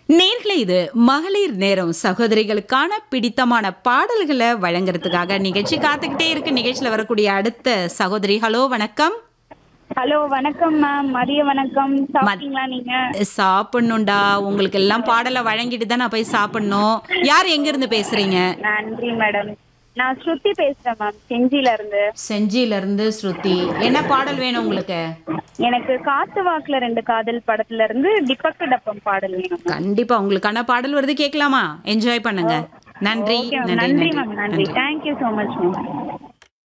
நேர்களே இது மகளிர் நேரம் சகோதரிகளுக்கான பிடித்தமான பாடல்களை வழங்குறதுக்காக நிகழ்ச்சி காத்துக்கிட்டே இருக்கு நிகழ்ச்சியில வரக்கூடிய அடுத்த சகோதரி ஹலோ வணக்கம் ஹலோ வணக்கம் மேம் மதிய வணக்கம் சாப்பிட்டீங்களா நீங்க சாப்பிடணும்டா உங்களுக்கு எல்லாம் பாடலை வழங்கிட்டு தான் நான் போய் சாப்பிடணும் யார் எங்க இருந்து பேசுறீங்க நன்றி மேடம் நான் ஸ்ருதி பேசுறேன் மேம் செஞ்சில இருந்து செஞ்சியில இருந்து ஸ்ருதி என்ன பாடல் வேணும் உங்களுக்கு எனக்கு காத்து வாக்குல ரெண்டு காதல் படத்துல இருந்து டிப்பக்கு டப்பம் பாடல் வேணும் கண்டிப்பா உங்களுக்கான பாடல் வருது கேட்கலாமா என்ஜாய் பண்ணுங்க நன்றி ஓகே மேம் நன்றி நன்றி நன்றி மேம் நன்றி தேங்க்யூ ஸோ மச் மேம்